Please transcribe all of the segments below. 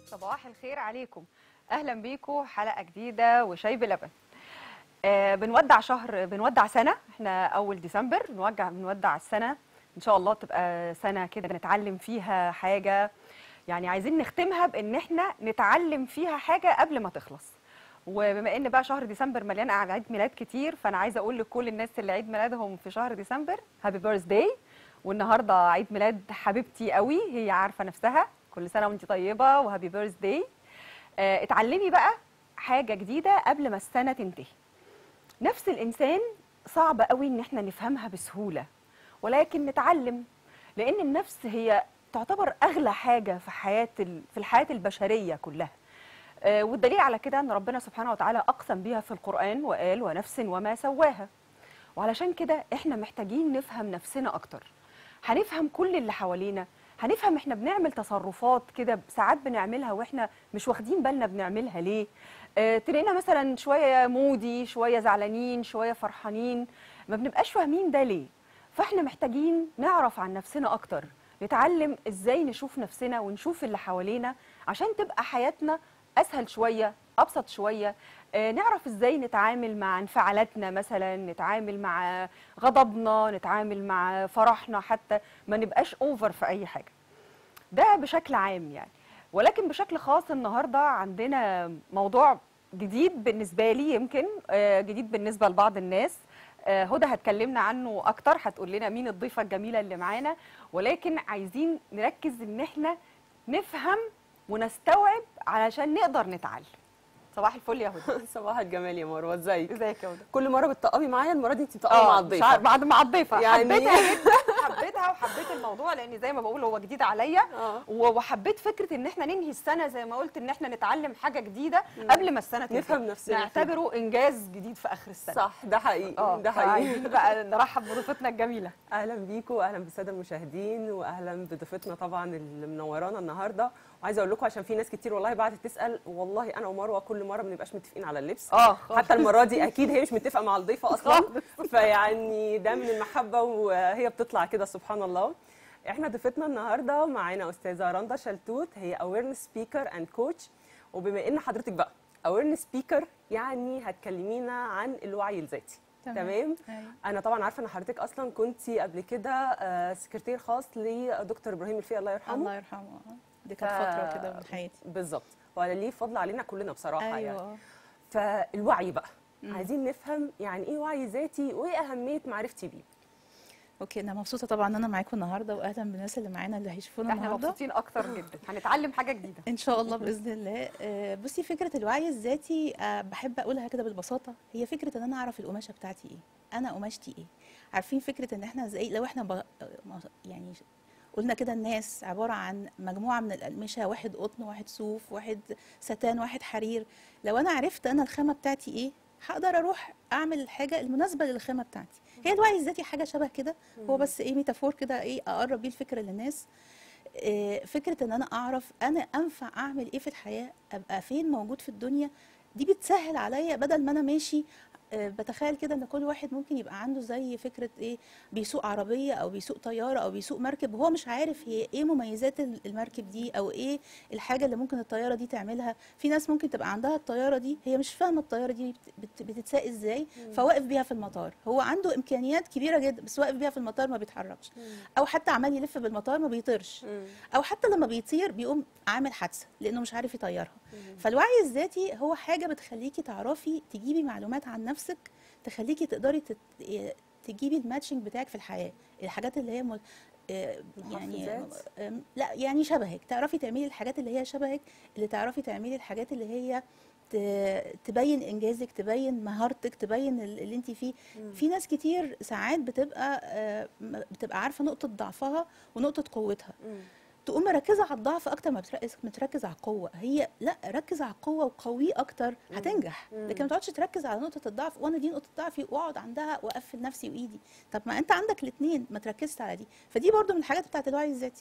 صباح الخير عليكم اهلا بيكم حلقه جديده وشاي بلبن آه بنودع شهر بنودع سنه احنا اول ديسمبر بنودع بنودع السنه ان شاء الله تبقى سنه كده نتعلم فيها حاجه يعني عايزين نختمها بان احنا نتعلم فيها حاجه قبل ما تخلص وبما ان بقى شهر ديسمبر مليان عيد ميلاد كتير فانا عايزه اقول لكل الناس اللي عيد ميلادهم في شهر ديسمبر هابي بيرث داي والنهارده عيد ميلاد حبيبتي قوي هي عارفه نفسها كل سنه وانت طيبه وهابي بيرث داي آه، اتعلمي بقى حاجه جديده قبل ما السنه تنتهي نفس الانسان صعب قوي ان احنا نفهمها بسهوله ولكن نتعلم لان النفس هي تعتبر اغلى حاجه في حياه ال- في الحياه البشريه كلها آه، والدليل على كده ان ربنا سبحانه وتعالى اقسم بها في القران وقال ونفس وما سواها وعلشان كده احنا محتاجين نفهم نفسنا اكتر هنفهم كل اللي حوالينا هنفهم احنا بنعمل تصرفات كده ساعات بنعملها واحنا مش واخدين بالنا بنعملها ليه اه تلاقينا مثلا شويه مودي شويه زعلانين شويه فرحانين ما بنبقاش فاهمين ده ليه فاحنا محتاجين نعرف عن نفسنا اكتر نتعلم ازاي نشوف نفسنا ونشوف اللي حوالينا عشان تبقى حياتنا اسهل شويه ابسط شويه آه، نعرف ازاي نتعامل مع انفعالاتنا مثلا نتعامل مع غضبنا نتعامل مع فرحنا حتى ما نبقاش اوفر في اي حاجه ده بشكل عام يعني ولكن بشكل خاص النهارده عندنا موضوع جديد بالنسبه لي يمكن آه، جديد بالنسبه لبعض الناس آه، هدى هتكلمنا عنه اكتر هتقول لنا مين الضيفه الجميله اللي معانا ولكن عايزين نركز ان احنا نفهم ونستوعب علشان نقدر نتعلم صباح الفل يا هدى صباح الجمال يا مروه ازيك ازيك يا هدى كل مره بتطقمي معايا المره دي انت بتطقمي مع مش الضيفه عارف- بعد مع الضيفه يعني- حبيتها جدا حبيتها وحبيت الموضوع لان زي ما بقول هو جديد عليا آه. و- وحبيت فكره ان احنا ننهي السنه زي ما قلت ان احنا نتعلم حاجه جديده قبل ما السنه تنتهي نفهم نفسنا نعتبره انجاز جديد في اخر السنه صح ده حقيقي اه ده حقيقي فعايزين بقى نرحب بضيفتنا الجميله اهلا بيكم واهلا بالساده المشاهدين واهلا بضيفتنا طبعا اللي منورانا النهارده وعايزه اقول لكم عشان في ناس كتير والله بعد تسال والله انا ومروه كل مره ما بنبقاش متفقين على اللبس اه خالص. حتى المره دي اكيد هي مش متفقه مع الضيفه اصلا خالص. فيعني ده من المحبه وهي بتطلع كده سبحان الله احنا ضيفتنا النهارده معانا استاذه رندا شلتوت هي اويرنس سبيكر اند كوتش وبما ان حضرتك بقى اويرنس سبيكر يعني هتكلمينا عن الوعي الذاتي تمام. تمام أيوة. انا طبعا عارفه ان حضرتك اصلا كنتي قبل كده آه، سكرتير خاص لدكتور ابراهيم الفقي الله يرحمه الله يرحمه آه. دي كانت ف- فتره كده من حياتي بالظبط وعلى ليه فضل علينا كلنا بصراحه يعني ايوه فالوعي بقى عايزين نفهم يعني ايه وعي ذاتي وايه اهميه معرفتي بيه اوكي انا مبسوطه طبعا ان انا معاكم النهارده واهلا بالناس اللي معانا اللي هيشوفونا احنا النهارده مبسوطين اكتر جدا هنتعلم حاجه جديده ان شاء الله باذن الله آه، بصي فكره الوعي الذاتي آه، بحب اقولها كده بالبساطه هي فكره ان انا اعرف القماشه بتاعتي ايه انا قماشتي ايه عارفين فكره ان احنا زي لو احنا ب... آه، يعني قلنا كده الناس عباره عن مجموعه من الاقمشه واحد قطن واحد صوف واحد ستان واحد حرير لو انا عرفت انا الخامه بتاعتي ايه هقدر اروح اعمل الحاجه المناسبه للخامه بتاعتي هي الوعي الذاتي حاجه شبه كده هو بس ايه ميتافور كده ايه اقرب بيه الفكره للناس آه، فكره ان انا اعرف انا انفع اعمل ايه في الحياه ابقى فين موجود في الدنيا دي بتسهل عليا بدل ما انا ماشي آه، بتخيل كده ان كل واحد ممكن يبقى عنده زي فكره ايه بيسوق عربيه او بيسوق طياره او بيسوق مركب وهو مش عارف هي ايه مميزات ال- المركب دي او ايه الحاجه اللي ممكن الطياره دي تعملها في ناس ممكن تبقى عندها الطياره دي هي مش فاهمه الطياره دي بت- بت- بتتساق ازاي فواقف بيها في المطار هو عنده امكانيات كبيره جدا بس واقف بيها في المطار ما بيتحركش او حتى عمال يلف بالمطار ما بيطيرش او حتى لما بيطير بيقوم عامل حادثه لانه مش عارف يطيرها فالوعي الذاتي هو حاجه بتخليكي تعرفي تجيبي معلومات عن نفسك تخليكي تقدري تت... تجيبي الماتشنج بتاعك في الحياه الحاجات اللي هي مل... آه، يعني محفزات؟ آم، لا يعني شبهك تعرفي تعملي الحاجات اللي هي شبهك اللي تعرفي تعملي الحاجات اللي هي ت- تبين انجازك تبين مهارتك تبين ال- اللي انت فيه في ناس كتير ساعات بتبقى آه، م- بتبقى عارفه نقطه ضعفها ونقطه قوتها تقوم مركزه على الضعف اكتر ما بتركز متركز على القوه هي لا ركز على القوه وقويه اكتر هتنجح لكن ما تقعدش تركز على نقطه الضعف وانا دي نقطه ضعفي واقعد عندها واقفل نفسي وايدي طب ما انت عندك الاثنين ما تركزش على دي فدي برضو من الحاجات بتاعت الوعي الذاتي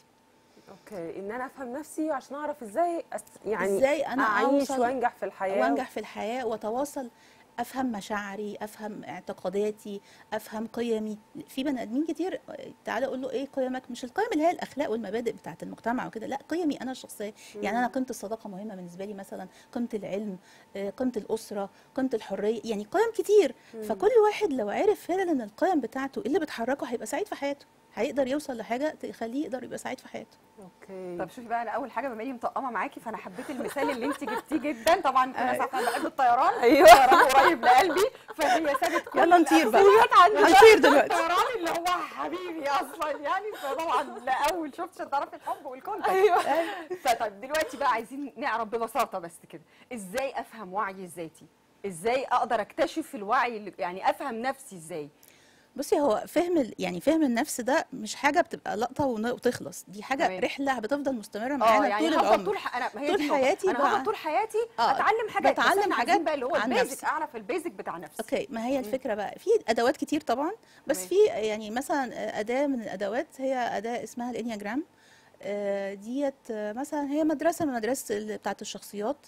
اوكي ان انا افهم نفسي عشان اعرف ازاي أس... يعني إزاي أنا اعيش أوصل وانجح في الحياه وانجح في الحياه واتواصل افهم مشاعري افهم اعتقاداتي افهم قيمي في بني ادمين كتير آه، تعالى اقول له ايه قيمك مش القيم اللي هي الاخلاق والمبادئ بتاعه المجتمع وكده لا قيمي انا الشخصيه يعني انا قيمه الصداقه مهمه بالنسبه لي مثلا قيمه العلم آه، قيمه الاسره قيمه الحريه يعني قيم كتير فكل واحد لو عرف فعلا ان القيم بتاعته اللي بتحركه هيبقى سعيد في حياته هيقدر يوصل لحاجه تخليه يقدر يبقى سعيد في حياته اوكي طب شوفي بقى انا اول حاجه بما اني مطقمه معاكي فانا حبيت المثال اللي انت جبتيه جدا طبعا انت ناس عارفه انا بحب الطيران أيوة. الطيران قريب لقلبي فهي سابت كل يلا نطير بقى. الأساسيات عندي. هنطير دلوقتي. الطيران اللي هو حبيبي اصلا يعني فطبعا لاول شفت تعرف الحب والكونتاكت ايوه فطيب دلوقتي بقى عايزين نعرف ببساطه بس كده ازاي افهم وعيي الذاتي ازاي اقدر اكتشف الوعي اللي يعني افهم نفسي ازاي بصي هو فهم ال- يعني فهم النفس ده مش حاجه بتبقى لقطه ون- وتخلص دي حاجه تمام. رحله بتفضل مستمره اه معانا يعني طول هفضل العمر طول ح... انا ما هي طول دي النقطة. حياتي انا بقى- هفضل طول حياتي آه، اتعلم حاجات بس بتعلم احنا عايزين حاجات بقى اللي هو عن البيزك نفسي. اعرف البيزك بتاع نفسي اوكي ما هي الفكره بقى في ادوات كتير طبعا بس تمام. في يعني مثلا اداه من الادوات هي اداه اسمها الانياجرام آه، ديت آه، مثلا هي مدرسه من مدارس ال- بتاعه الشخصيات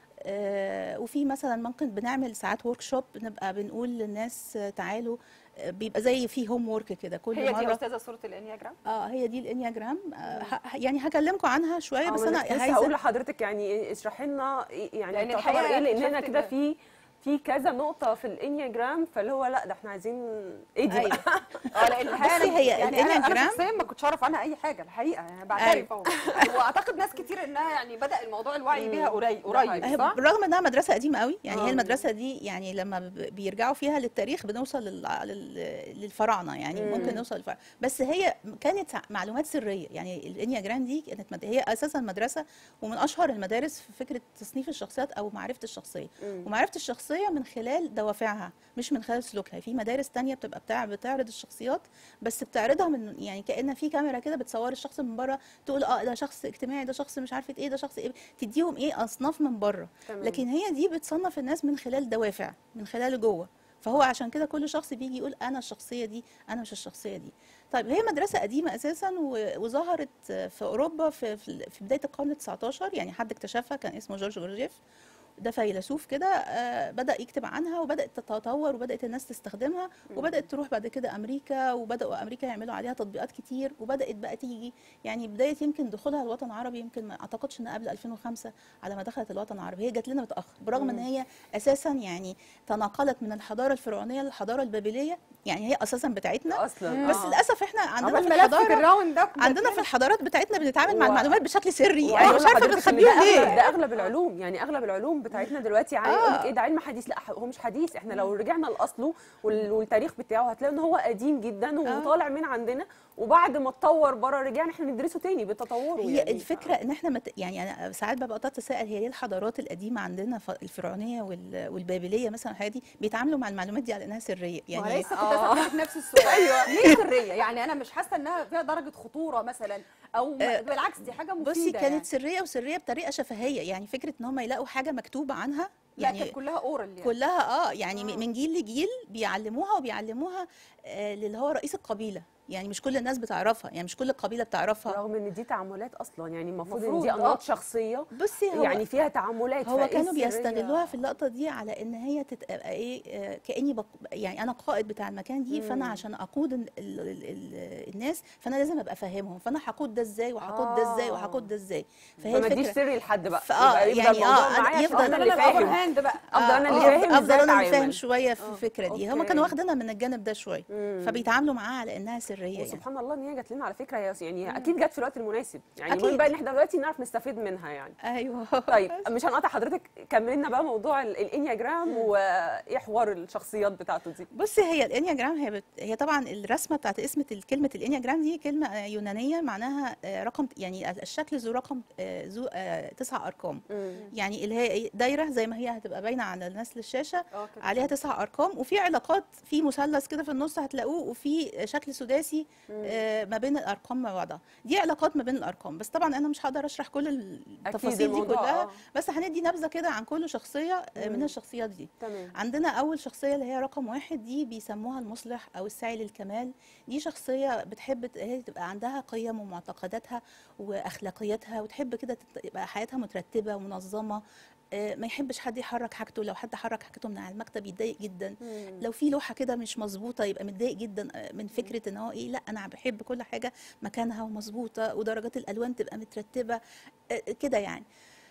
آه، وفي مثلا ممكن بنعمل ساعات ورك شوب نبقى بنقول للناس آه، تعالوا آه، بيبقى زي في هوم ورك كده كل هي دي يا مره استاذه صوره الانياجرام اه هي دي الانياجرام آه ه- يعني هكلمكم عنها شويه بس انا لسه عايزه هقول لحضرتك يعني اشرحي لنا إيه- يعني لأن تعتبر الحقيقة ايه لان هنا اكتشفت كده إن- في في كذا نقطة في الانياجرام فاللي هو لا ده احنا عايزين ايه دي أيوة. بقى؟ اه لان الحقيقه بصي أنا- هي يعني انا انا الإنياجرام- شخصيا ما كنتش اعرف عنها اي حاجه الحقيقه يعني بعترف اهو واعتقد ناس كتير انها يعني بدا الموضوع الوعي بيها قريب قريب حقيقي. صح؟ بالرغم انها مدرسه قديمه قوي يعني آه. هي المدرسه دي يعني لما ب- بيرجعوا فيها للتاريخ بنوصل لل- لل- للفراعنه يعني مم. ممكن نوصل للفراعنه بس هي كانت معلومات سريه يعني الانياجرام دي كانت مد- هي اساسا مدرسه ومن اشهر المدارس في فكره تصنيف الشخصيات او معرفه الشخصيه مم. ومعرفه الشخصيه من خلال دوافعها مش من خلال سلوكها في مدارس تانية بتبقى بتاع بتعرض الشخصيات بس بتعرضها من يعني كأن في كاميرا كده بتصور الشخص من بره تقول اه ده شخص اجتماعي ده شخص مش عارفه ايه ده شخص ايه تديهم ايه اصناف من بره تمام. لكن هي دي بتصنف الناس من خلال دوافع من خلال جوه فهو عشان كده كل شخص بيجي يقول انا الشخصيه دي انا مش الشخصيه دي طيب هي مدرسه قديمه اساسا و- وظهرت في اوروبا في في في بدايه القرن ال 19 يعني حد اكتشفها كان اسمه جورج جورجيف ده فيلسوف كده آه، بدا يكتب عنها وبدات تتطور وبدات الناس تستخدمها وبدات تروح بعد كده امريكا وبداوا امريكا يعملوا عليها تطبيقات كتير وبدات بقى تيجي يعني بدايه يمكن دخولها الوطن العربي يمكن ما اعتقدش ان قبل 2005 على ما دخلت الوطن العربي هي جات لنا متاخر برغم ان هي اساسا يعني تناقلت من الحضاره الفرعونيه للحضاره البابليه يعني هي اساسا بتاعتنا اصلا بس آه. للاسف احنا عندنا عمال في ملف الحضاره الراوند ده عندنا في الحضارات بتاعتنا بنتعامل مع و- المعلومات بشكل سري يعني وأغلب مش عارفه حضرتك إن بنخبيهم ده أغلب- ليه ده اغلب العلوم يعني اغلب العلوم بتاعتنا دلوقتي يعني يقول لك آه. ايه ده علم حديث لا هو مش حديث احنا لو رجعنا لاصله وال- والتاريخ بتاعه هتلاقي ان هو قديم جدا وطالع من عندنا وبعد ما اتطور بره رجعنا احنا ندرسه تاني بتطوره هي يعني الفكره ان احنا مت... يعني انا ساعات ببقى قطعت اتساءل هي ليه الحضارات القديمه عندنا ف- الفرعونيه وال... والبابليه مثلا الحاجات دي بيتعاملوا مع المعلومات دي على انها سريه يعني يعني لسه كنت اسالك نفس السؤال ايوه ليه سريه يعني انا مش حاسه انها فيها درجه خطوره مثلا او آه، بالعكس دي حاجه مفيده بصي كانت يعني. سريه وسريه بطريقه شفهيه يعني فكره ان هم يلاقوا حاجه مكتوبه عنها لا يعني كانت كلها اورال يعني كلها اه يعني آه. آه. من جيل لجيل بيعلموها وبيعلموها آه للي هو رئيس القبيله يعني مش كل الناس بتعرفها يعني مش كل القبيله بتعرفها رغم ان دي تعاملات اصلا يعني المفروض ان مفروض، دي آه. انماط شخصيه بصي هو يعني فيها تعاملات هو فإيه كانوا السرية؟ بيستغلوها في اللقطه دي على ان هي تبقى ايه آه، كاني بق... يعني انا قائد بتاع المكان دي فانا مم. عشان اقود ال... ال... ال... ال... الناس فانا لازم ابقى فاهمهم فانا هقود ده ازاي وهقود ده ازاي آه. وهقود ده ازاي فهي فما اديش الفكره سري لحد بقى فآه، يبقى يفضل يعني الموضوع آه، معايا عشان يفضل انا انا اللي الابر فاهم هاند بقى افضل انا اللي آه، فاهم افضل ازاي انا اللي فاهم اتعامل شويه في آه، الفكره دي هم أوكي. كانوا واخدينها من الجانب ده شويه مم. فبيتعاملوا معاها على انها سريه يعني وسبحان الله ان هي جات لنا على فكره هي يعني اكيد جت في الوقت المناسب يعني المهم أكيد. بقى ان احنا دلوقتي نعرف نستفيد منها يعني ايوه طيب مش هنقطع حضرتك كملي لنا بقى موضوع ال- الانياجرام وايه حوار الشخصيات بتاعته دي بصي هي الانياجرام هي بت... هي طبعا الرسمه بتاعت اسم ال- كلمه الانياجرام دي كلمه آه، يونانيه معناها آه، رقم يعني الشكل ذو رقم آه، ذو آه، تسع ارقام يعني اللي هي إيه؟ دايره زي ما هي هتبقى باينه على الناس للشاشه اه كده. عليها تسع ارقام وفي علاقات في مثلث كده في النص هتلاقوه وفي شكل سداسي آه، ما بين الارقام مع بعضها دي علاقات ما بين الارقام بس طبعا انا مش هقدر اشرح كل التفاصيل دي الموضوع، كلها آه. بس هندي نبذه كده عن كل شخصيه آه، من مم. الشخصيات دي تمام عندنا اول شخصيه اللي هي رقم واحد دي بيسموها المصلح او السعي للكمال دي شخصيه بتحب ت- هي تبقى عندها قيم ومعتقداتها واخلاقياتها وتحب كده تت- يبقى حياتها مترتبه ومنظمه آه، ما يحبش حد يحرك حاجته لو حد حرك حاجته من على المكتب يتضايق جدا مم. لو في لوحه كده مش مظبوطه يبقى متضايق جدا آه، من فكره ان هو ايه لا انا بحب كل حاجه مكانها ومظبوطه ودرجات الالوان تبقى مترتبه آه، كده يعني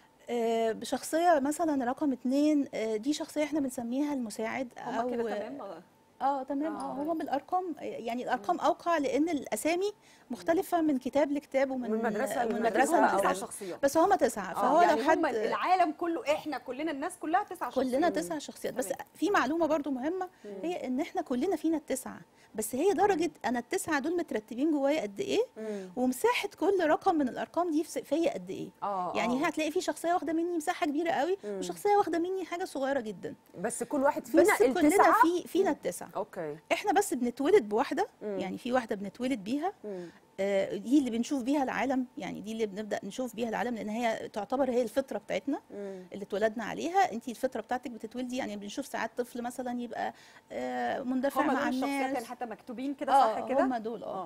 آه، بشخصيه مثلا رقم اتنين آه، دي شخصيه احنا بنسميها المساعد هما كده تمام اه تمام آه. اه هو بالارقام يعني الارقام اوقع لان الاسامي مختلفه من كتاب لكتاب ومن من مدرسة من لمدرسة مدرسه هم أو- تسع لمدرسة. شخصيات بس هما تسعه فهو يعني لو حد هم العالم كله احنا كلنا الناس كلها تسع شخصيات كلنا تسع شخصيات بس تمام. في معلومه برضو مهمه هي ان احنا كلنا فينا التسعه بس هي درجه انا التسعه دول مترتبين جوايا قد ايه مم. ومساحه كل رقم من الارقام دي في- فيا قد ايه اه يعني آه. هتلاقي في شخصيه واخده مني مساحه كبيره قوي مم. وشخصيه واخده مني حاجه صغيره جدا بس كل واحد بس فينا كلنا التسعه في فينا التسعه اوكي احنا بس بنتولد بواحده مم. يعني في واحده بنتولد بيها مم. آه، دي اللي بنشوف بيها العالم يعني دي اللي بنبدا نشوف بيها العالم لان هي تعتبر هي الفطره بتاعتنا مم. اللي اتولدنا عليها انت الفطره بتاعتك بتتولدي يعني بنشوف ساعات طفل مثلا يبقى آه، مندفع هم مع دول الشخصيات الناس يعني حتى مكتوبين كده اه صح كده هم دول اه اه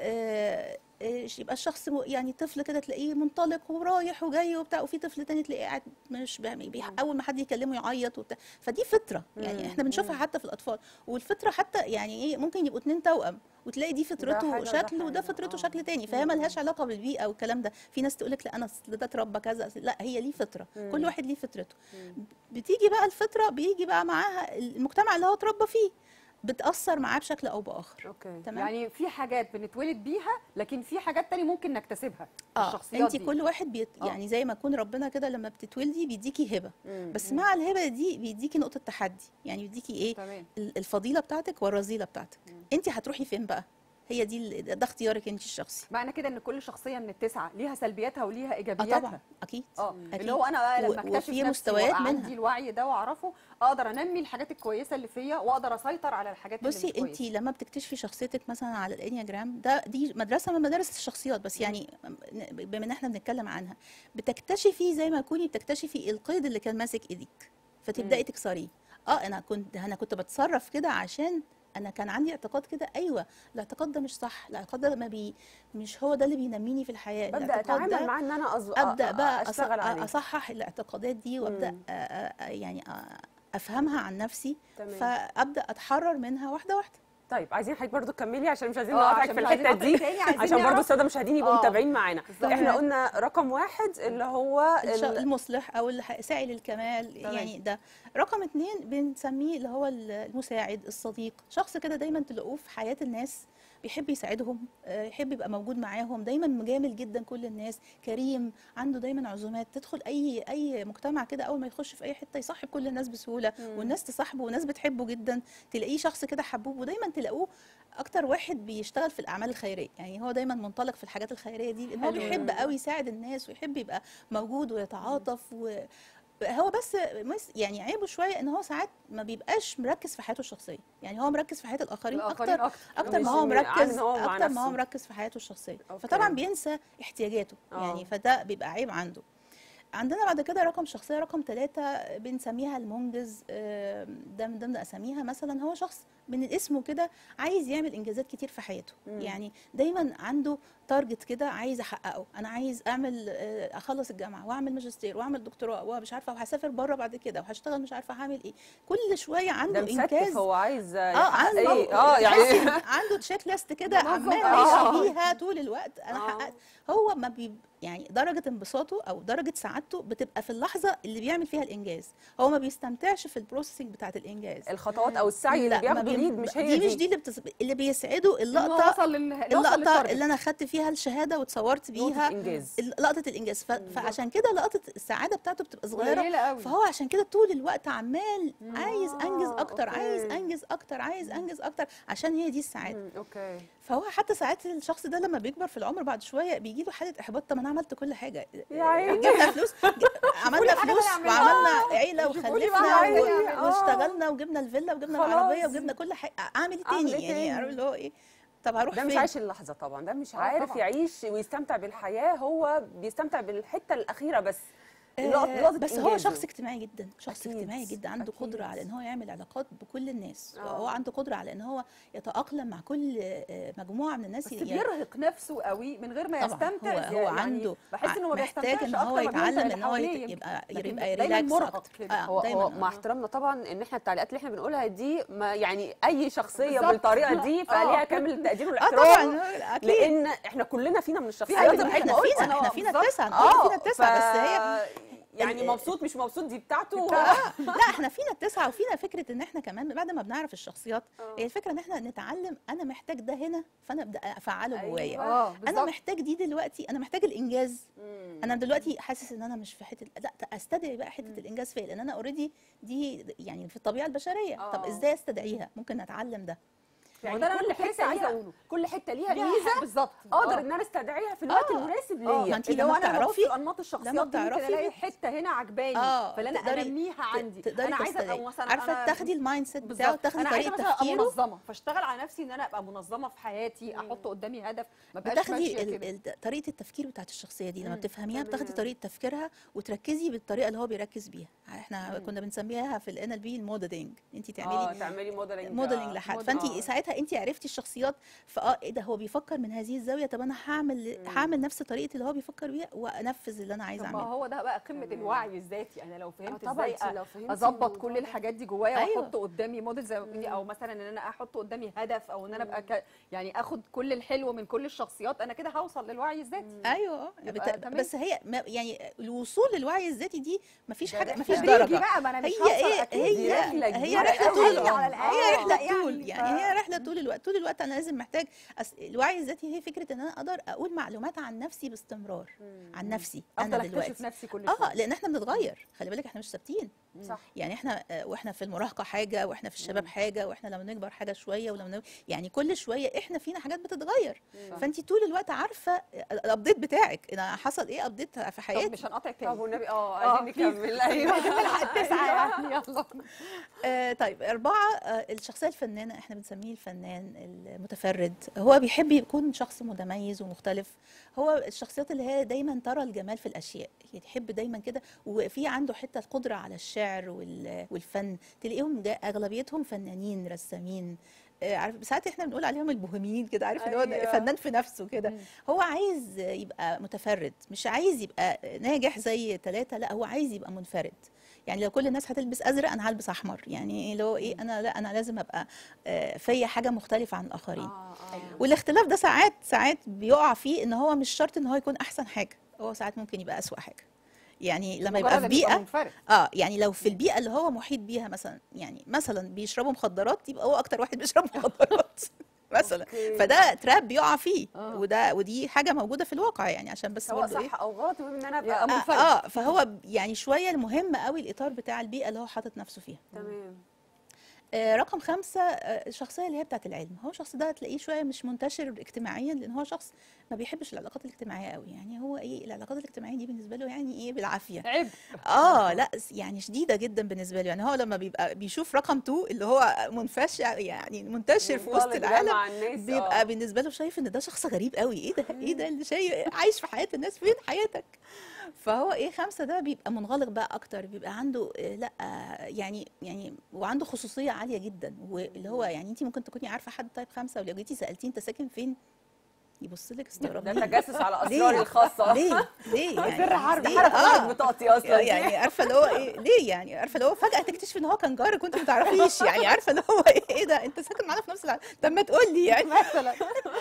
آه، آه، يبقى الشخص م- يعني طفل كده تلاقيه منطلق ورايح وجاي وبتاع وفي طفل تاني تلاقيه قاعد مش بيعمل بيح- اول ما حد يكلمه يعيط وبتاع فدي فطره يعني مم، احنا بنشوفها حتى في الاطفال والفطره حتى يعني ايه ممكن يبقوا اتنين توأم وتلاقي دي حاجة فطرته وده شكل وده حاجة، فطرته آه. شكل تاني فهي مم. ملهاش علاقه بالبيئه والكلام ده في ناس تقول لك لا انا أصل ده اتربى كذا أصل- لا هي ليه فطره مم. كل واحد ليه فطرته مم. بتيجي بقى الفطره بيجي بقى معاها المجتمع اللي هو اتربى فيه بتاثر معاه بشكل او باخر اوكي تمام يعني في حاجات بنتولد بيها لكن في حاجات تاني ممكن نكتسبها اه الشخصيات انت دي. كل واحد بيت آه. يعني زي ما يكون ربنا كده لما بتتولدي بيديكي هبه مم. بس مع الهبه دي بيديكي نقطه تحدي يعني بيديكي ايه تمام ال- الفضيله بتاعتك والرذيله بتاعتك انت هتروحي فين بقى هي دي ال- ده اختيارك انت الشخصي معنى كده ان كل شخصيه من التسعه ليها سلبياتها وليها اه ايجابياتها طبعا اكيد اه أكيد. اللي هو انا بقى و- لما اكتشف وفي نفسي مستويات وأبقى منها. عندي الوعي ده واعرفه اقدر انمي الحاجات الكويسه اللي فيا واقدر اسيطر على الحاجات اللي بصي مش انت كويسة. لما بتكتشفي شخصيتك مثلا على الانياجرام ده دي مدرسه من مدارس الشخصيات بس يعني بما ان احنا بنتكلم عنها بتكتشفي زي ما تكوني بتكتشفي القيد اللي كان ماسك ايديك فتبداي تكسريه اه انا كنت انا كنت بتصرف كده عشان انا كان عندي اعتقاد كده ايوه الاعتقاد ده مش صح الاعتقاد ده ما بي مش هو ده اللي بينميني في الحياه ببدا الاعتقاد اتعامل ده مع ان انا أز... ابدا بقى أص- اشتغل عليه اصحح الاعتقادات دي وابدا مم. أ- أ- أ- يعني أ- افهمها عن نفسي تمام. فابدا اتحرر منها واحده واحده طيب عايزين حضرتك برضو تكملي عشان مش عايزين آه، نقطعك عشان في مش عايزين الحته نقطع دي تاني، عايزين عشان برضو نعرف- الساده المشاهدين يبقوا آه، متابعين معانا بالظبط. احنا قلنا رقم واحد اللي هو الش- ال- المصلح او الح- ساعي للكمال تمام. يعني ده رقم اتنين بنسميه اللي هو المساعد الصديق شخص كده دايما تلاقوه في حياة الناس بيحب يساعدهم آه، يحب يبقى موجود معاهم دايما مجامل جدا كل الناس كريم عنده دايما عزومات تدخل اي اي مجتمع كده اول ما يخش في اي حته يصاحب كل الناس بسهوله والناس تصاحبه والناس بتحبه جدا تلاقيه شخص كده حبوب ودايما تلاقوه اكتر واحد بيشتغل في الاعمال الخيريه يعني هو دايما منطلق في الحاجات الخيريه دي لان هو حلو. بيحب قوي يساعد الناس ويحب يبقى موجود ويتعاطف و هو بس مس يعني عيبه شويه ان هو ساعات ما بيبقاش مركز في حياته الشخصيه يعني هو مركز في حياه الاخرين الآخرين اكتر أكتر. اكتر مش ما هو من- عن مركز إن هو مع اكتر ما هو نفسه. مركز في حياته الشخصيه أوكي. فطبعا بينسى احتياجاته آه. يعني فده بيبقى عيب عنده عندنا بعد كده رقم شخصيه رقم ثلاثة بنسميها المنجز آه، ده من ضمن اساميها مثلا هو شخص من اسمه كده عايز يعمل انجازات كتير في حياته مم. يعني دايما عنده تارجت كده عايز احققه انا عايز اعمل آه، اخلص الجامعه واعمل ماجستير واعمل دكتوراه ومش عارفه وهسافر بره بعد كده وهشتغل مش عارفه هعمل ايه كل شويه ده عنده مستف انجاز هو عايز اه يحقق عنده ايه اه يعني عنده تشيك ليست كده منظم. عمال آه. ماشي بيها طول الوقت انا آه. حققت هو ما بي يعني درجه انبساطه او درجه سعادته بتبقى في اللحظه اللي بيعمل فيها الانجاز هو ما بيستمتعش في البروسيسنج بتاعه الانجاز الخطوات او السعي اللي لا، ما بياخده بي- ليد مش هي دي مش دي اللي, بتص... اللي بيسعده إن هو اللقطه وصل لل... وصل اللقطه للتارجت. اللي انا خدت فيها الشهاده واتصورت نقطة بيها انجاز ال- لقطه الانجاز ف... فعشان كده لقطه السعاده بتاعته بتبقى صغيره قليلة قوي. فهو عشان كده طول الوقت عمال عايز انجز آه، اكتر عايز أوكي. انجز اكتر عايز انجز اكتر عشان هي دي السعاده مم، اوكي فهو حتى ساعات الشخص ده لما بيكبر في العمر بعد شويه بيجي له حاله احباط طب انا عملت كل حاجه يا عيني. جبنا فلوس ج- عملنا حاجة فلوس أنا أعملها. وعملنا عيله شوفوا لي وخلفنا بقى و- عايزة آه. واشتغلنا وجبنا الفيلا وجبنا خلاص. العربيه وجبنا كل حاجه اعمل ايه أعمل تاني إيه يعني تاني؟ عارف اللي هو ايه طب هروح ده مش فين عايش اللحظه طبعا ده مش آه، عارف طبعاً. يعيش ويستمتع بالحياه هو بيستمتع بالحته الاخيره بس لقط- آه، لقطة بس هو إنجازه. شخص اجتماعي جدا شخص أكيد، اجتماعي جدا عنده أكيد. قدره على ان هو يعمل علاقات بكل الناس آه. هو عنده قدره على ان هو يتاقلم مع كل آه، مجموعه من الناس بس يعني بيرهق نفسه قوي من غير ما طبعا يستمتع هو, هو يعني عنده بحس انه ما محتاج بيستمتعش ان هو أكتر ما بيمتع يتعلم اللي ان هو يت- حواليه يبقى لكن يبقى دايماً ريلاكس مرهق اكتر كده. آه، هو, دايما هو مع آه. احترامنا طبعا ان احنا التعليقات اللي احنا بنقولها دي ما يعني اي شخصيه بالظبط. بالطريقه دي آه. فليها كامل التقدير اه والاحترام طبعا اكيد لان احنا كلنا فينا من الشخصيات ايوه زي ما احنا قلت، فينا أنا احنا فينا بالظبط. التسعه كلنا فينا التسعه بس هي يعني ال- مبسوط مش مبسوط دي بتاعته لا احنا فينا التسعه وفينا فكره ان احنا كمان بعد ما بنعرف الشخصيات آه. هي الفكره ان احنا نتعلم انا محتاج ده هنا فانا ابدا افعله أيوة. جوايا اه انا بالظبط محتاج دي دلوقتي انا محتاج الانجاز مم. انا دلوقتي حاسس ان انا مش في حته لا استدعي بقى حته الانجاز فيا لان انا اوريدي دي يعني في الطبيعه البشريه طب آه. ازاي استدعيها ممكن اتعلم ده يعني وده اللي كل أنا كنت لسه حته عايزة ليها أقوله. كل حته ليها ليها ميزه حق بالظبط اقدر آه. ان انا استدعيها في الوقت آه. المناسب اه ليا انت اللي لما هو انا لما بتعرفي- ببص لانماط الشخصيات لما دي ممكن بتعرفي- الاقي حته هنا عجباني اه فلا انا تقدري- انميها عندي تقدري انا عايزه ابقى تستدعي. مثلا عارفه أنا تاخدي المايند سيت بتاعه بالظبط تاخدي انا عايزه طريقه مثلا ابقى تفكيره منظمه فاشتغل على نفسي ان انا ابقى منظمه في حياتي احط قدامي هدف ما بقاش بتاخدي ماشيه ال- كده ال- طريقه التفكير بتاعت الشخصيه دي لما مم. بتفهميها بتاخدي تمام. طريقه تفكيرها وتركزي بالطريقه اللي هو بيركز بيها احنا كنا بنسميها في الان ال بي الموديلنج انت اه تعملي تعملي موديلنج موديلنج لحد موديل- فانت آه. ساعتها انت عرفتي الشخصيات فاه ايه ده هو بيفكر من هذه الزاويه طب انا هعمل هعمل نفس طريقه اللي هو بيفكر بيها وانفذ اللي انا عايزه طب ما اعمله هو ده بقى قمه تمام. الوعي الذاتي انا لو فهمت طبعاً ازاي انت لو فهمتي اظبط الموضوع كل ده. الحاجات دي جوايا أيوة. واحط قدامي موديل زي ما بتقولي او مثلا ان انا احط قدامي هدف او ان انا ابقى ك... يعني اخد كل الحلو من كل الشخصيات انا كده هوصل للوعي الذاتي ايوه يبقى بت... تمام. بس هي ما يعني الوصول للوعي الذاتي دي مفيش حاجه مفيش تدريجي درجه بقى ما انا مش هي هوصل ايه أكيد. هي دي رحلة هي كبيرة رحله قوي. طول على العمر الأقل هي رحله يعني. طول يعني هي رحله طول الوقت طول الوقت انا لازم محتاج أس... الوعي الذاتي هي فكره ان انا اقدر اقول معلومات عن نفسي باستمرار عن نفسي افضل انا اكتشف دلوقتي نفسي كل اه شويه لان احنا بنتغير خلي بالك احنا مش ثابتين صح يعني احنا آه، واحنا في المراهقه حاجه واحنا في الشباب حاجه واحنا لما نكبر حاجه شويه ولما نب... يعني كل شويه احنا فينا حاجات بتتغير فانت طول الوقت عارفه آه، الابديت بتاعك انا حصل ايه ابديت في طب حياتي مش هنقطع طب تاني والنبي اه آه، عايزين نكمل ايوه نلحق التسعه يعني يلا آه طيب أربعة آه الشخصية الفنانة احنا بنسميه الفنان المتفرد هو بيحب يكون شخص متميز ومختلف هو الشخصيات اللي هي دايما ترى الجمال في الأشياء يحب دايما كده وفي عنده حتة القدرة على الشعر وال- والفن تلاقيهم جا- أغلبيتهم فنانين رسامين آه، عارف ساعات احنا بنقول عليهم البوهيميين كده عارف اللي هو أيوة. فنان في نفسه كده مم. هو عايز يبقى متفرد مش عايز يبقى ناجح زي ثلاثة لا هو عايز يبقى منفرد يعني لو كل الناس هتلبس ازرق انا هلبس احمر يعني اللي هو ايه انا لا انا لازم ابقى آه، فيا حاجه مختلفه عن الاخرين اه اه والاختلاف ده ساعات ساعات بيقع فيه ان هو مش شرط ان هو يكون احسن حاجه هو ساعات ممكن يبقى اسوأ حاجه يعني لما يبقى في مجرد إن يبقى بيئه منفرد. اه يعني لو في البيئه اللي هو محيط بيها مثلا يعني مثلا بيشربوا مخدرات يبقى هو اكتر واحد بيشرب مخدرات مثلا أوكي. فده تراب بيقع فيه آه. وده ودي حاجه موجوده في الواقع يعني عشان بس سواء برضه ايه صح او غلط المهم ان انا يبقى ابقى منفرد. اه فهو ب- يعني شويه المهم قوي الاطار بتاع البيئه اللي هو حاطط نفسه فيها تمام آه رقم خمسة آه الشخصية اللي هي بتاعت العلم هو الشخص ده تلاقيه شوية مش منتشر اجتماعيا لأن هو شخص ما بيحبش العلاقات الاجتماعية قوي يعني هو ايه العلاقات الاجتماعية دي بالنسبة له يعني ايه بالعافية عيب اه لا س- يعني شديدة جدا بالنسبة له يعني هو لما بيبقى بيشوف رقم 2 اللي هو منفشر يعني منتشر في وسط منطلق ده العالم مع الناس بيبقى آه. بالنسبه له شايف ان ده شخص غريب قوي ايه ده ايه ده اللي شايف عايش في حياه الناس فين حياتك فهو ايه خمسه ده بيبقى منغلق بقى اكتر بيبقى عنده آه، لا آه، يعني يعني وعنده خصوصيه عاليه جدا واللي هو يعني انت ممكن تكوني عارفه حد طيب خمسه ولو جيتي سالتيه انت ساكن فين يبص لك استغرب ده ليه؟ تجسس على ليه؟ اسراري الخاصه ليه ليه يعني سر حرب. ليه؟ حرف خارج آه. بطاقتي اصلا يعني عارفه اللي هو ايه ليه يعني عارفه اللي هو فجاه تكتشف ان هو كان جارك وانت ما تعرفيش يعني عارفه اللي هو ايه ايه ده انت ساكن معانا في نفس العالم طب ما تقول لي يعني مثلا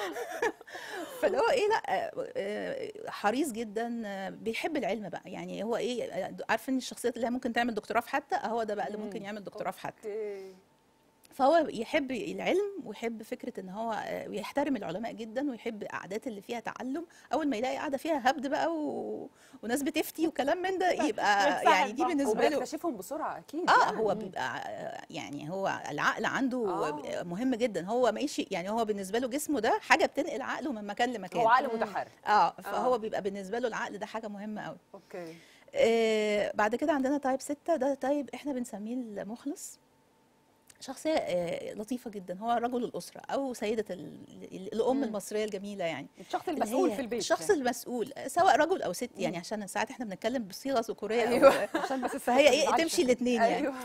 فاللي هو ايه لا آه، آه، حريص جدا آه، بيحب العلم بقى يعني هو ايه آه، عارفين الشخصيات اللي هي ممكن تعمل دكتوراه في حتى هو ده بقى اللي ممكن يعمل دكتوراه في حتى أوكي. فهو يحب العلم ويحب فكره ان هو آه، ويحترم العلماء جدا ويحب القعدات اللي فيها تعلم اول ما يلاقي قاعده فيها هبد بقى و... وناس بتفتي وكلام من ده يبقى يتفاعل يعني دي بقى. بالنسبه له وبيكتشفهم بسرعه اكيد اه يعني. هو بيبقى آه، يعني هو العقل عنده آه. مهم جدا هو ماشي يعني هو بالنسبه له جسمه ده حاجه بتنقل عقله من مكان لمكان هو عقل متحرك اه فهو آه. بيبقى بالنسبه له العقل ده حاجه مهمه قوي اوكي آه بعد كده عندنا تايب ستة ده تايب احنا بنسميه المخلص شخصيه آه، لطيفه جدا هو رجل الاسره او سيده ال- ال- الام مم. المصريه الجميله يعني الشخص اللي المسؤول هي في البيت الشخص يعني. المسؤول سواء رجل او ست يعني عشان ساعات احنا بنتكلم بصيغه ذكوريه أيوة. أو عشان بس فهي الست ما ايه تزعلش. تمشي الاثنين يعني ايوه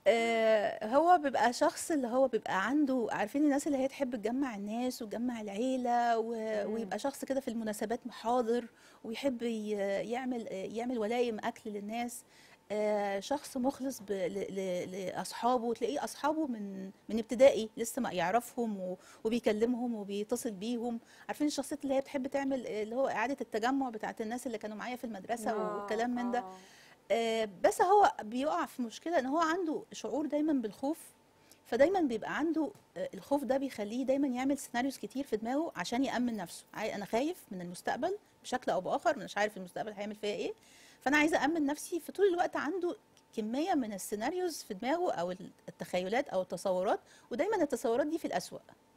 آه، هو بيبقى شخص اللي هو بيبقى عنده عارفين الناس اللي هي تحب تجمع الناس وتجمع العيلة و... مم. ويبقى شخص كده في المناسبات حاضر ويحب ي... يعمل يعمل ولائم أكل للناس آه، شخص مخلص ب... ل... ل... لأصحابه تلاقيه أصحابه من من ابتدائي لسه ما يعرفهم و... وبيكلمهم وبيتصل بيهم عارفين الشخصيات اللي هي بتحب تعمل آه، اللي هو إعادة التجمع بتاعت الناس اللي كانوا معايا في المدرسة آه، والكلام من ده آه. آه، بس هو بيقع في مشكله ان هو عنده شعور دايما بالخوف فدايما بيبقى عنده آه، الخوف ده بيخليه دايما يعمل سيناريوز كتير في دماغه عشان يامن نفسه عاي- انا خايف من المستقبل بشكل او باخر مش عارف المستقبل هيعمل فيا ايه فانا عايزه امن نفسي فطول الوقت عنده كميه من السيناريوز في دماغه او التخيلات او التصورات ودايما التصورات دي في الاسوأ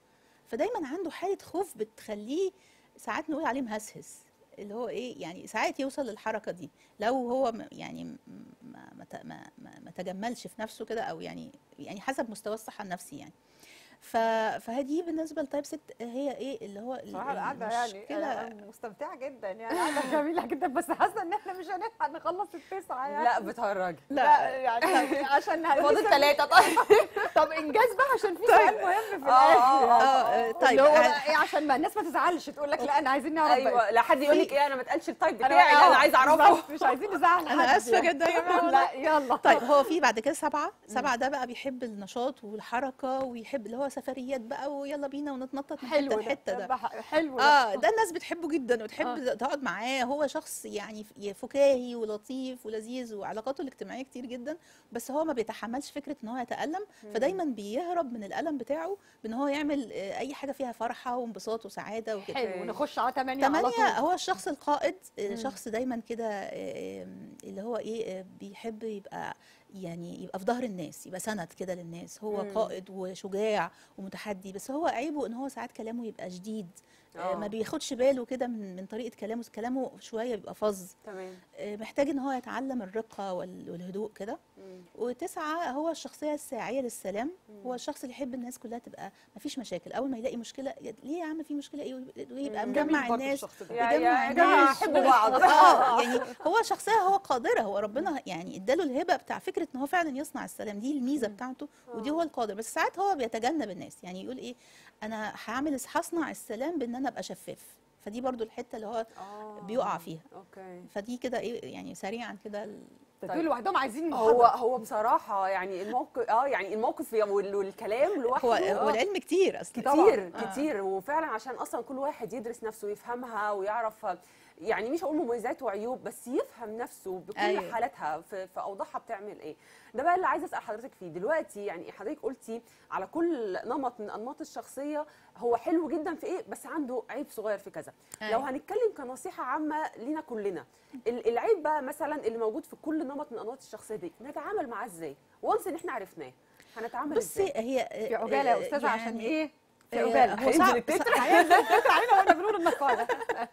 فدايما عنده حاله خوف بتخليه ساعات نقول عليه مهسهس اللي هو ايه يعني ساعات يوصل للحركه دي لو هو م- يعني م- ما ما ت- ما ما- ما تجملش في نفسه كده او يعني يعني حسب مستوى الصحه النفسي يعني ف فهدي بالنسبه لتايب 6 هي ايه اللي هو صراحة القعدة يعني المشكلة- أنا مستمتعة جدا يعني قعدة جميلة جدا بس حاسة إن إحنا مش هنلحق نخلص التسعة يعني لا بتهرجي لا يعني عشان فاضل ثلاثة طيب طب إنجاز بقى عشان في سؤال مهم في آه، الآخر آه، اه طيب طيب اللي هو يعني بقى ايه عشان ما الناس ما تزعلش تقول لك لا انا عايزين نعرف ايوه بقى. لا حد يقول لك ايه انا ما اتقالش التايب أنا- بتاعي لا انا آه، عايزه اعرفه بالظبط، مش عايزين نزعل أنا حد آسفة يعني. جدا يا جماعة لا يلا طيب هو في بعد كده سبعة سبعة ده بقى بيحب النشاط والحركة ويحب اللي هو سفريات بقى ويلا بينا ونتنطط من حلو حتة ده لحتة ده بح- حلو اه ده الناس بتحبه جدا وتحب آه. تقعد معاه هو شخص يعني ف- فكاهي ولطيف ولذيذ وعلاقاته الاجتماعيه كتير جدا بس هو ما بيتحملش فكره ان هو يتالم فدايما بيهرب من الالم بتاعه بان هو يعمل آه، اي حاجه فيها فرحه وانبساط وسعاده وكده حلو نخش على 8 على تمانية طول هو الشخص القائد آه، مم. شخص دايما كده آه، اللي هو ايه آه، بيحب يبقى يعني يبقى في ظهر الناس يبقى سند كده للناس هو مم. قائد وشجاع ومتحدي بس هو عيبه ان هو ساعات كلامه يبقى شديد آه، آه. ما بياخدش باله كده من من طريقه كلامه كلامه شويه بيبقى فظ تمام آه، محتاج ان هو يتعلم الرقه وال- والهدوء كده مم. وتسعة هو الشخصية الساعية للسلام هو الشخص اللي يحب الناس كلها تبقى ما فيش مشاكل أول ما يلاقي مشكلة ليه يا عم في مشكلة إيه ويبقى مم. مجمع جميل برضه الناس الشخص ده. يا يا بيجمع يا جماعه الناس حبوا بعض اه يعني هو شخصيه هو قادره هو ربنا يعني اداله الهبه بتاع فكره ان هو فعلا يصنع السلام دي الميزه بتاعته ودي هو القادر بس ساعات هو بيتجنب الناس يعني يقول ايه انا هعمل هصنع السلام بان انا ابقى شفاف فدي برضو الحته اللي هو آه. بيقع فيها اوكي فدي كده ايه يعني سريعا كده ال- دول لوحدهم عايزين هو محاضرة. هو بصراحه يعني الموقف اه يعني الموقف وال- والكلام لوحده هو آه. والعلم كتير اصلا كتير طبعاً. آه. كتير وفعلا عشان اصلا كل واحد يدرس نفسه ويفهمها ويعرف يعني مش هقول مميزات وعيوب بس يفهم نفسه بكل أيوة. أيوة. حالاتها في, في اوضاعها بتعمل ايه ده بقى اللي عايزه اسال حضرتك فيه دلوقتي يعني حضرتك قلتي على كل نمط من انماط الشخصيه هو حلو جدا في ايه بس عنده عيب صغير في كذا أيوة. لو هنتكلم كنصيحه عامه لينا كلنا ال- العيب بقى مثلا اللي موجود في كل نمط من انماط الشخصيه دي نتعامل معاه ازاي وانس ان احنا عرفناه هنتعامل بصي ازاي هي في عجالة يا أستاذة عشان إيه في آه، عجالة هو هينزل صعب التتر. صعب- هينزل التتر علينا واحنا بنقول النقالة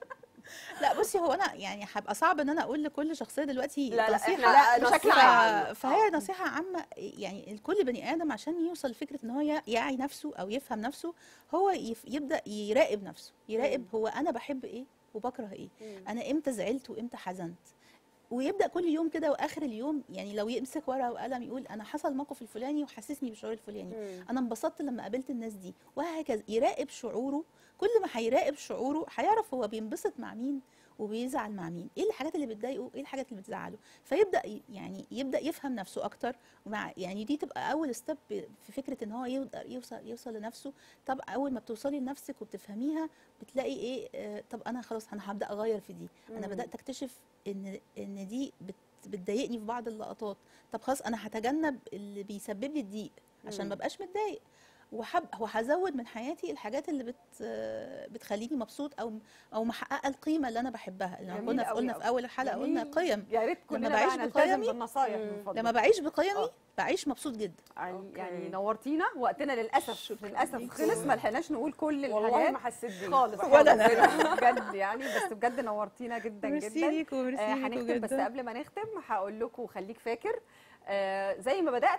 لا بصي هو انا يعني هبقى صعب ان انا اقول لكل شخصيه دلوقتي لا لا نصيحه احنا لا، بشكل نصيحة عام. عامة. فهي آه. نصيحة عامة يعني الكل بني آدم عشان يوصل لفكرة إن هو ي- يعي نفسه أو يفهم نفسه هو يف- يبدأ يراقب نفسه يراقب هو أنا بحب إيه وبكره إيه مم. أنا إمتى زعلت وإمتى حزنت ويبدا كل يوم كده واخر اليوم يعني لو يمسك ورقه وقلم يقول انا حصل الموقف الفلاني وحسسني بالشعور الفلاني مم. انا انبسطت لما قابلت الناس دي وهكذا يراقب شعوره كل ما هيراقب شعوره هيعرف هو بينبسط مع مين وبيزعل مع مين ايه الحاجات اللي بتضايقه ايه الحاجات اللي بتزعله فيبدا ي- يعني يبدا يفهم نفسه اكتر ومع يعني دي تبقى اول ستيب في فكره ان هو يقدر يوصل يوصل لنفسه طب اول ما بتوصلي لنفسك وبتفهميها بتلاقي ايه آه طب انا خلاص انا هبدا اغير في دي انا مم. بدات اكتشف ان ان دي بت بتضايقني في بعض اللقطات طب خلاص انا هتجنب اللي بيسبب لي الضيق عشان ما مم. ابقاش متضايق وحب وهزود من حياتي الحاجات اللي بت بتخليني مبسوط او او محققه القيمه اللي انا بحبها اللي جميل قلنا أوي قلنا أوي. في اول الحلقه قلنا جميل. قيم يا ريت كلنا بعيش بقى نلتزم بقيمي- بالنصايح مم. من فضلك. لما بعيش بقيمي آه. بعيش مبسوط جدا يعني أوكي. يعني نورتينا وقتنا للاسف شكراً للاسف ليكي. خلص ما لحقناش نقول كل والله الحاجات ما حسيت بيه خالص ولا أنا. خالص بجد يعني بس بجد نورتينا جدا ميرسي جدا ليكوا ميرسي آه، ليكوا هنختم بس جدا قبل ما نختم هقول لكم خليك فاكر آه، زي ما بدات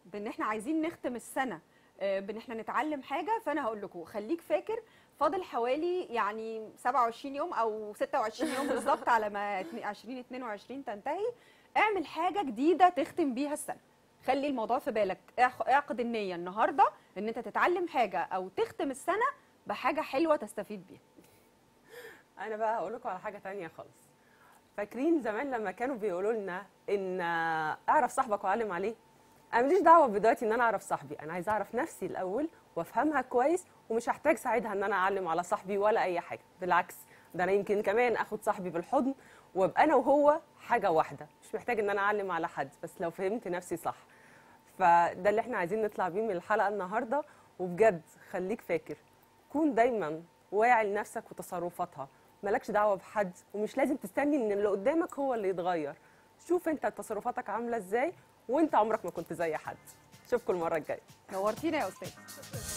بان احنا عايزين نختم السنه آه، بان احنا نتعلم حاجه فانا هقول لكم خليك فاكر فاضل حوالي يعني 27 يوم او 26 يوم بالظبط على ما 2022 تنتهي اعمل حاجه جديده تختم بيها السنه خلي الموضوع في بالك اعق- اعقد النيه النهارده ان انت تتعلم حاجه او تختم السنه بحاجه حلوه تستفيد بيها انا بقى هقول لكم على حاجه تانية خالص فاكرين زمان لما كانوا بيقولوا لنا ان آه، اعرف صاحبك وعلم عليه انا ماليش دعوه بدلوقتي ان انا اعرف صاحبي انا عايزه اعرف نفسي الاول وافهمها كويس ومش هحتاج ساعتها ان انا اعلم على صاحبي ولا اي حاجه بالعكس ده انا يمكن كمان اخد صاحبي بالحضن وابقى انا وهو حاجه واحده مش محتاج ان انا اعلم على حد بس لو فهمت نفسي صح فده اللي احنا عايزين نطلع بيه من الحلقه النهارده وبجد خليك فاكر كون دايما واعي لنفسك وتصرفاتها مالكش دعوه بحد ومش لازم تستني ان اللي قدامك هو اللي يتغير شوف انت تصرفاتك عامله ازاي وانت عمرك ما كنت زي حد اشوفكم المره الجايه نورتينا يا استاذ